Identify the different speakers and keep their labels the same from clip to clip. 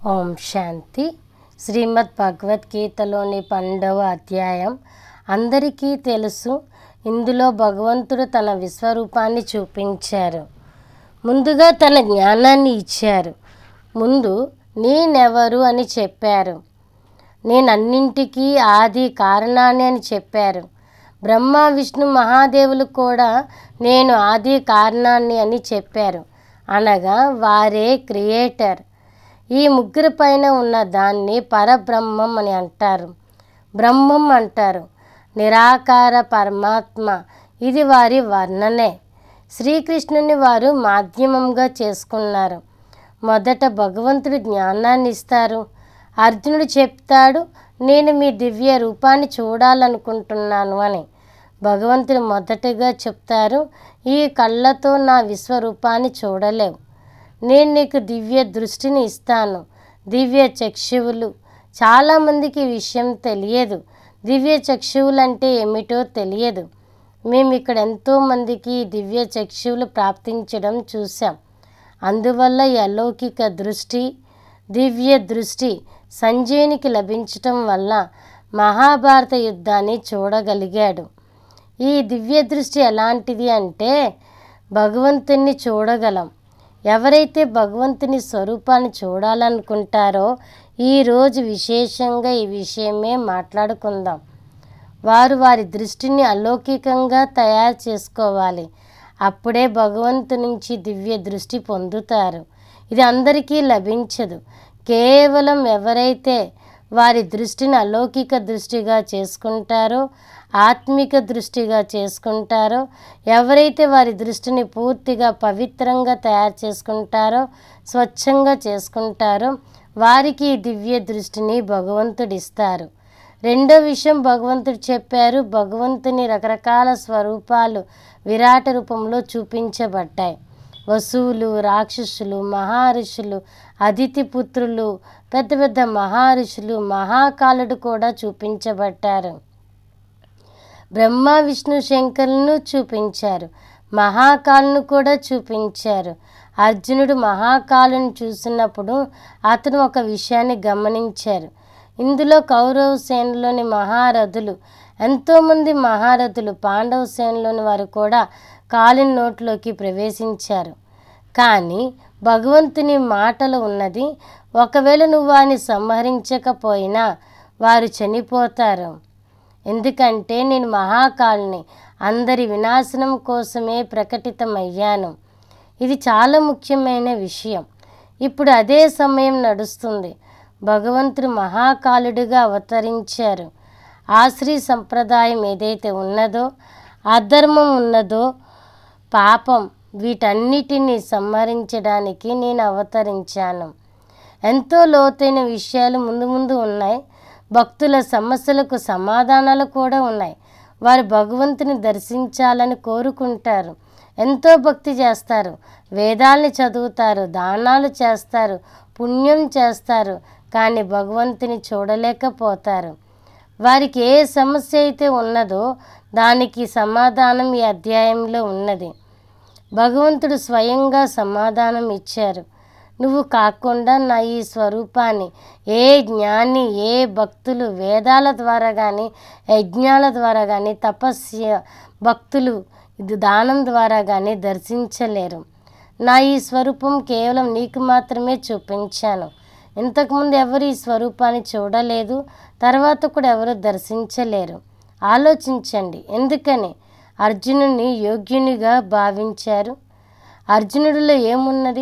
Speaker 1: ఓం శాంతి శ్రీమద్ భగవద్గీతలోని పన్నెండవ అధ్యాయం అందరికీ తెలుసు ఇందులో భగవంతుడు తన విశ్వరూపాన్ని చూపించారు ముందుగా తన జ్ఞానాన్ని ఇచ్చారు ముందు నేనెవరు అని చెప్పారు నేను అన్నింటికీ ఆది కారణాన్ని అని చెప్పారు బ్రహ్మ విష్ణు మహాదేవులు కూడా నేను ఆది కారణాన్ని అని చెప్పారు అనగా వారే క్రియేటర్ ఈ ముగ్గురు పైన ఉన్న దాన్ని పరబ్రహ్మం అని అంటారు బ్రహ్మం అంటారు నిరాకార పరమాత్మ ఇది వారి వర్ణనే శ్రీకృష్ణుని వారు మాధ్యమంగా చేసుకున్నారు మొదట భగవంతుడు జ్ఞానాన్ని ఇస్తారు అర్జునుడు చెప్తాడు నేను మీ దివ్య రూపాన్ని చూడాలనుకుంటున్నాను అని భగవంతుడు మొదటగా చెప్తారు ఈ కళ్ళతో నా విశ్వరూపాన్ని చూడలేవు నేను నీకు దివ్య దృష్టిని ఇస్తాను దివ్య చక్షువులు చాలామందికి ఈ విషయం తెలియదు దివ్య చక్షువులు అంటే ఏమిటో తెలియదు మేము ఇక్కడ ఎంతోమందికి ఈ దివ్య చక్షువులు ప్రాప్తించడం చూసాం అందువల్ల ఈ అలౌకిక దృష్టి దివ్య దృష్టి సంజయునికి లభించటం వల్ల మహాభారత యుద్ధాన్ని చూడగలిగాడు ఈ దివ్య దృష్టి ఎలాంటిది అంటే భగవంతుణ్ణి చూడగలం ఎవరైతే భగవంతుని స్వరూపాన్ని చూడాలనుకుంటారో ఈరోజు విశేషంగా ఈ విషయమే మాట్లాడుకుందాం వారు వారి దృష్టిని అలౌకికంగా తయారు చేసుకోవాలి అప్పుడే భగవంతు నుంచి దివ్య దృష్టి పొందుతారు ఇది అందరికీ లభించదు కేవలం ఎవరైతే వారి దృష్టిని అలౌకిక దృష్టిగా చేసుకుంటారో ఆత్మిక దృష్టిగా చేసుకుంటారో ఎవరైతే వారి దృష్టిని పూర్తిగా పవిత్రంగా తయారు చేసుకుంటారో స్వచ్ఛంగా చేసుకుంటారో వారికి ఈ దివ్య దృష్టిని భగవంతుడిస్తారు రెండో విషయం భగవంతుడు చెప్పారు భగవంతుని రకరకాల స్వరూపాలు విరాట రూపంలో చూపించబడ్డాయి వసువులు రాక్షసులు మహర్షులు అదితి పుత్రులు పెద్ద పెద్ద మహర్షులు మహాకాలుడు కూడా చూపించబడ్డారు బ్రహ్మ విష్ణు శంకరులను చూపించారు మహాకాలును కూడా చూపించారు అర్జునుడు మహాకాలుని చూసినప్పుడు అతను ఒక విషయాన్ని గమనించారు ఇందులో కౌరవ సేనలోని మహారథులు ఎంతోమంది మహారథులు పాండవ సేనలోని వారు కూడా కాలిన నోట్లోకి ప్రవేశించారు కానీ భగవంతుని మాటలు ఉన్నది ఒకవేళ నువ్వు వారిని సంహరించకపోయినా వారు చనిపోతారు ఎందుకంటే నేను మహాకాల్ని అందరి వినాశనం కోసమే ప్రకటితమయ్యాను ఇది చాలా ముఖ్యమైన విషయం ఇప్పుడు అదే సమయం నడుస్తుంది భగవంతుడు మహాకాలుడిగా అవతరించారు ఆశ్రీ సంప్రదాయం ఏదైతే ఉన్నదో అధర్మం ఉన్నదో పాపం వీటన్నిటిని సంహరించడానికి నేను అవతరించాను ఎంతో లోతైన విషయాలు ముందు ముందు ఉన్నాయి భక్తుల సమస్యలకు సమాధానాలు కూడా ఉన్నాయి వారు భగవంతుని దర్శించాలని కోరుకుంటారు ఎంతో భక్తి చేస్తారు వేదాల్ని చదువుతారు దానాలు చేస్తారు పుణ్యం చేస్తారు కానీ భగవంతుని చూడలేకపోతారు వారికి ఏ సమస్య అయితే ఉన్నదో దానికి సమాధానం ఈ అధ్యాయంలో ఉన్నది భగవంతుడు స్వయంగా సమాధానం ఇచ్చారు నువ్వు కాకుండా నా ఈ స్వరూపాన్ని ఏ జ్ఞాని ఏ భక్తులు వేదాల ద్వారా కానీ యజ్ఞాల ద్వారా కానీ తపస్య భక్తులు ఇది దానం ద్వారా కానీ దర్శించలేరు నా ఈ స్వరూపం కేవలం నీకు మాత్రమే చూపించాను ఇంతకుముందు ఎవరు ఈ స్వరూపాన్ని చూడలేదు తర్వాత కూడా ఎవరు దర్శించలేరు ఆలోచించండి ఎందుకని అర్జునుని యోగ్యునిగా భావించారు అర్జునుడిలో ఏమున్నది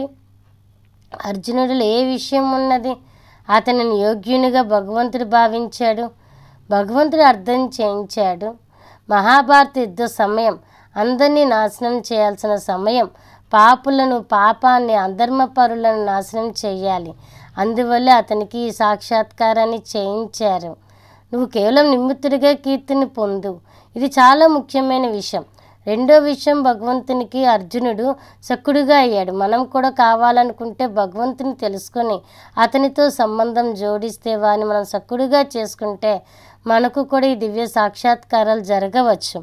Speaker 1: అర్జునుడిలో ఏ విషయం ఉన్నది అతనిని యోగ్యునిగా భగవంతుడు భావించాడు భగవంతుడు అర్థం చేయించాడు మహాభారత యుద్ధ సమయం అందరినీ నాశనం చేయాల్సిన సమయం పాపులను పాపాన్ని అధర్మపరులను నాశనం చేయాలి అందువల్ల అతనికి ఈ సాక్షాత్కారాన్ని చేయించారు నువ్వు కేవలం నిమిత్తుడిగా కీర్తిని పొందు ఇది చాలా ముఖ్యమైన విషయం రెండో విషయం భగవంతునికి అర్జునుడు సక్కుడుగా అయ్యాడు మనం కూడా కావాలనుకుంటే భగవంతుని తెలుసుకొని అతనితో సంబంధం జోడిస్తే వారిని మనం సక్కుడుగా చేసుకుంటే మనకు కూడా ఈ దివ్య సాక్షాత్కారాలు జరగవచ్చు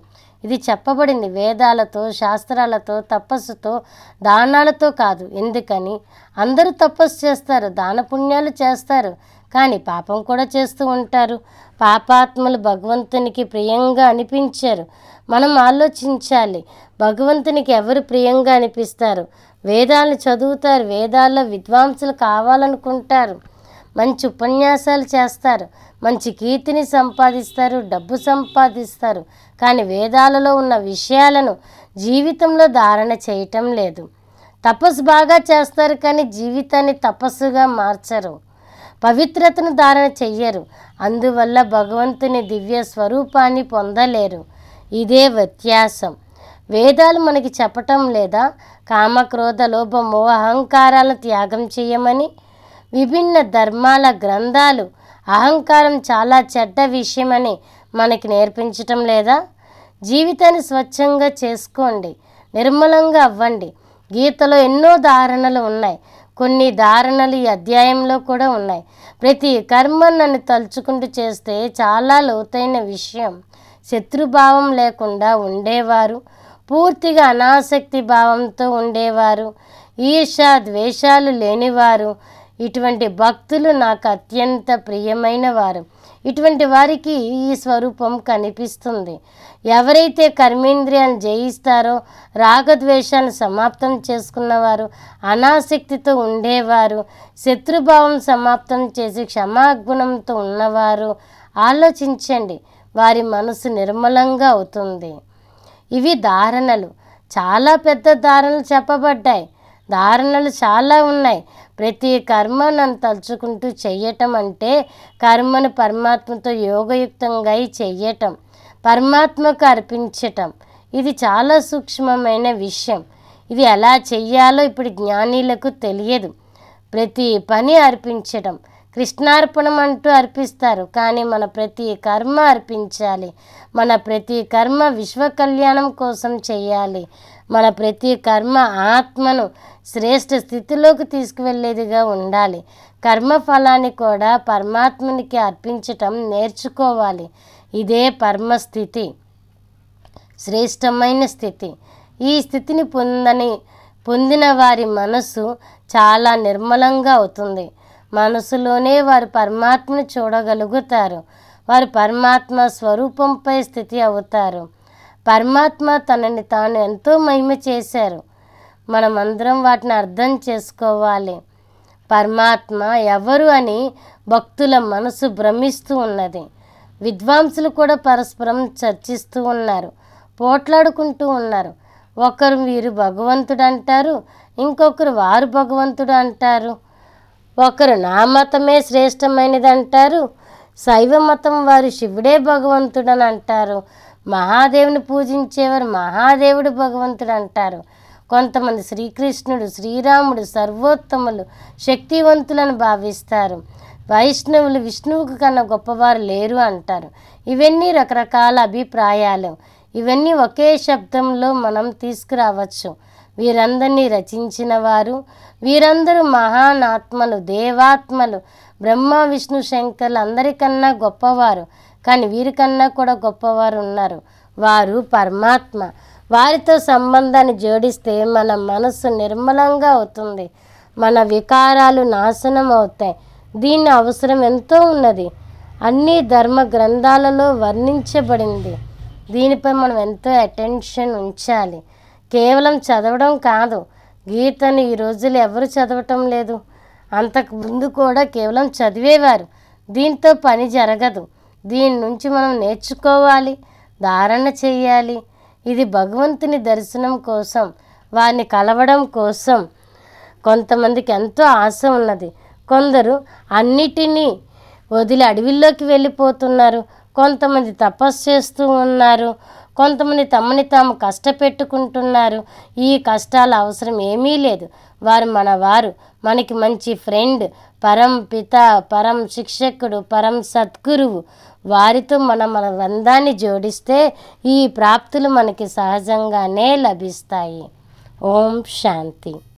Speaker 1: ఇది చెప్పబడింది వేదాలతో శాస్త్రాలతో తపస్సుతో దానాలతో కాదు ఎందుకని అందరూ తపస్సు చేస్తారు దాన పుణ్యాలు చేస్తారు కానీ పాపం కూడా చేస్తూ ఉంటారు పాపాత్మలు భగవంతునికి ప్రియంగా అనిపించారు మనం ఆలోచించాలి భగవంతునికి ఎవరు ప్రియంగా అనిపిస్తారు వేదాలను చదువుతారు వేదాల్లో విద్వాంసులు కావాలనుకుంటారు మంచి ఉపన్యాసాలు చేస్తారు మంచి కీర్తిని సంపాదిస్తారు డబ్బు సంపాదిస్తారు కానీ వేదాలలో ఉన్న విషయాలను జీవితంలో ధారణ చేయటం లేదు తపస్సు బాగా చేస్తారు కానీ జీవితాన్ని తపస్సుగా మార్చరు పవిత్రతను ధారణ చెయ్యరు అందువల్ల భగవంతుని దివ్య స్వరూపాన్ని పొందలేరు ఇదే వ్యత్యాసం వేదాలు మనకి చెప్పటం లేదా కామక్రోధ లోభ మోహ అహంకారాలను త్యాగం చేయమని విభిన్న ధర్మాల గ్రంథాలు అహంకారం చాలా చెడ్డ విషయమని మనకి నేర్పించటం లేదా జీవితాన్ని స్వచ్ఛంగా చేసుకోండి నిర్మలంగా అవ్వండి గీతలో ఎన్నో ధారణలు ఉన్నాయి కొన్ని ధారణలు ఈ అధ్యాయంలో కూడా ఉన్నాయి ప్రతి కర్మ నన్ను తలుచుకుంటూ చేస్తే చాలా లోతైన విషయం శత్రుభావం లేకుండా ఉండేవారు పూర్తిగా అనాసక్తి భావంతో ఉండేవారు ఈర్ష ద్వేషాలు లేనివారు ఇటువంటి భక్తులు నాకు అత్యంత ప్రియమైన వారు ఇటువంటి వారికి ఈ స్వరూపం కనిపిస్తుంది ఎవరైతే కర్మేంద్రియాలను జయిస్తారో రాగద్వేషాలను సమాప్తం చేసుకున్నవారు అనాసక్తితో ఉండేవారు శత్రుభావం సమాప్తం చేసి క్షమాగుణంతో ఉన్నవారు ఆలోచించండి వారి మనసు నిర్మలంగా అవుతుంది ఇవి ధారణలు చాలా పెద్ద ధారణలు చెప్పబడ్డాయి ధారణలు చాలా ఉన్నాయి ప్రతి కర్మ నన్ను తలుచుకుంటూ చెయ్యటం అంటే కర్మను పరమాత్మతో యోగయుక్తంగా చెయ్యటం పరమాత్మకు అర్పించటం ఇది చాలా సూక్ష్మమైన విషయం ఇది ఎలా చెయ్యాలో ఇప్పుడు జ్ఞానీలకు తెలియదు ప్రతి పని అర్పించటం కృష్ణార్పణం అంటూ అర్పిస్తారు కానీ మన ప్రతి కర్మ అర్పించాలి మన ప్రతి కర్మ విశ్వ కళ్యాణం కోసం చేయాలి మన ప్రతి కర్మ ఆత్మను శ్రేష్ఠ స్థితిలోకి తీసుకువెళ్ళేదిగా ఉండాలి కర్మ ఫలాన్ని కూడా పరమాత్మనికి అర్పించటం నేర్చుకోవాలి ఇదే పరమస్థితి శ్రేష్టమైన స్థితి ఈ స్థితిని పొందని పొందిన వారి మనసు చాలా నిర్మలంగా అవుతుంది మనసులోనే వారు పరమాత్మను చూడగలుగుతారు వారు పరమాత్మ స్వరూపంపై స్థితి అవుతారు పరమాత్మ తనని తాను ఎంతో మహిమ చేశారు మనమందరం వాటిని అర్థం చేసుకోవాలి పరమాత్మ ఎవరు అని భక్తుల మనసు భ్రమిస్తూ ఉన్నది విద్వాంసులు కూడా పరస్పరం చర్చిస్తూ ఉన్నారు పోట్లాడుకుంటూ ఉన్నారు ఒకరు వీరు భగవంతుడు అంటారు ఇంకొకరు వారు భగవంతుడు అంటారు ఒకరు నా మతమే శ్రేష్టమైనది అంటారు శైవ మతం వారు శివుడే భగవంతుడని అంటారు మహాదేవుని పూజించేవారు మహాదేవుడు భగవంతుడు అంటారు కొంతమంది శ్రీకృష్ణుడు శ్రీరాముడు సర్వోత్తములు శక్తివంతులను భావిస్తారు వైష్ణవులు విష్ణువుకు కన్నా గొప్పవారు లేరు అంటారు ఇవన్నీ రకరకాల అభిప్రాయాలు ఇవన్నీ ఒకే శబ్దంలో మనం తీసుకురావచ్చు వీరందరినీ రచించిన వారు వీరందరూ మహానాత్మలు దేవాత్మలు బ్రహ్మ విష్ణు శంకర్లు అందరికన్నా గొప్పవారు కానీ వీరికన్నా కూడా గొప్పవారు ఉన్నారు వారు పరమాత్మ వారితో సంబంధాన్ని జోడిస్తే మన మనసు నిర్మలంగా అవుతుంది మన వికారాలు నాశనం అవుతాయి దీని అవసరం ఎంతో ఉన్నది అన్ని ధర్మ గ్రంథాలలో వర్ణించబడింది దీనిపై మనం ఎంతో అటెన్షన్ ఉంచాలి కేవలం చదవడం కాదు గీతను ఈ రోజులు ఎవరు చదవటం లేదు అంతకు ముందు కూడా కేవలం చదివేవారు దీంతో పని జరగదు దీని నుంచి మనం నేర్చుకోవాలి ధారణ చేయాలి ఇది భగవంతుని దర్శనం కోసం వారిని కలవడం కోసం కొంతమందికి ఎంతో ఆశ ఉన్నది కొందరు అన్నిటినీ వదిలి అడవిలోకి వెళ్ళిపోతున్నారు కొంతమంది తపస్సు చేస్తూ ఉన్నారు కొంతమంది తమని తాము కష్టపెట్టుకుంటున్నారు ఈ కష్టాల అవసరం ఏమీ లేదు వారు మన వారు మనకి మంచి ఫ్రెండ్ పరం పిత పరం శిక్షకుడు పరం సద్గురువు వారితో మనం మన బంధాన్ని జోడిస్తే ఈ ప్రాప్తులు మనకి సహజంగానే లభిస్తాయి ఓం శాంతి